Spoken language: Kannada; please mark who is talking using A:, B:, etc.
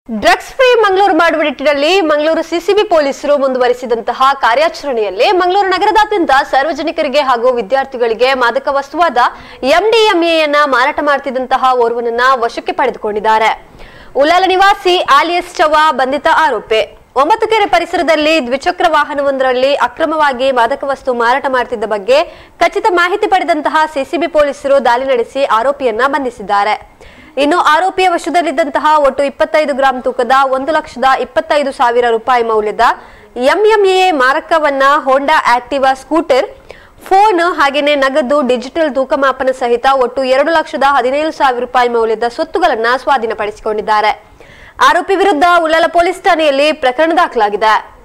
A: ಡ್ರಗ್ಸ್ ಫ್ರೀ ಮಂಗಳೂರು ಮಾಡುವ ನಿಟ್ಟಿನಲ್ಲಿ ಮಂಗಳೂರು ಸಿಸಿಬಿ ಪೊಲೀಸರು ಮುಂದುವರಿಸಿದಂತಹ ಕಾರ್ಯಾಚರಣೆಯಲ್ಲಿ ಮಂಗಳೂರು ನಗರದಾದ್ಯಂತ ಸಾರ್ವಜನಿಕರಿಗೆ ಹಾಗೂ ವಿದ್ಯಾರ್ಥಿಗಳಿಗೆ ಮಾದಕ ವಸ್ತುವಾದ ಎಂಡಿಎಂಎಯನ್ನ ಮಾರಾಟ ಮಾಡ್ತಿದ್ದಂತಹ ಓರ್ವನನ್ನ ವಶಕ್ಕೆ ಪಡೆದುಕೊಂಡಿದ್ದಾರೆ ಉಲಾಲ ನಿವಾಸಿ ಆಲಿಯಸ್ ಚವಾ ಬಂಧಿತ ಆರೋಪಿ ಒಂಬತ್ತು ಕೆರೆ ಪರಿಸರದಲ್ಲಿ ದ್ವಿಚಕ್ರ ವಾಹನವೊಂದರಲ್ಲಿ ಅಕ್ರಮವಾಗಿ ಮಾದಕ ವಸ್ತು ಮಾರಾಟ ಮಾಡ್ತಿದ್ದ ಬಗ್ಗೆ ಖಚಿತ ಮಾಹಿತಿ ಪಡೆದಂತಹ ಸಿಸಿಬಿ ಪೊಲೀಸರು ದಾಳಿ ನಡೆಸಿ ಆರೋಪಿಯನ್ನ ಬಂಧಿಸಿದ್ದಾರೆ ಇನ್ನು ಆರೋಪಿಯ ವಶದಲ್ಲಿದ್ದಂತಹ ಒಟ್ಟು ಇಪ್ಪತ್ತೈದು ಗ್ರಾಂ ತೂಕದ ಒಂದು ಲಕ್ಷದ ಇಪ್ಪತ್ತೈದು ಸಾವಿರ ರೂಪಾಯಿ ಮೌಲ್ಯದ ಎಂಎಂಎ ಮಾರಕವನ್ನ ಹೋಂಡಾ ಆಕ್ಟಿವಾ ಸ್ಕೂಟರ್ ಫೋನ್ ಹಾಗೇನೆ ನಗದು ಡಿಜಿಟಲ್ ತೂಕ ಮಾಪನ ಸಹಿತ ಒಟ್ಟು ಎರಡು ಲಕ್ಷದ ಹದಿನೇಳು ಸಾವಿರ ರೂಪಾಯಿ ಮೌಲ್ಯದ ಸ್ವತ್ತುಗಳನ್ನ ಸ್ವಾಧೀನಪಡಿಸಿಕೊಂಡಿದ್ದಾರೆ ಆರೋಪಿ ವಿರುದ್ಧ ಉಳ್ಳಾಲ ಪೊಲೀಸ್ ಠಾಣೆಯಲ್ಲಿ ಪ್ರಕರಣ ದಾಖಲಾಗಿದೆ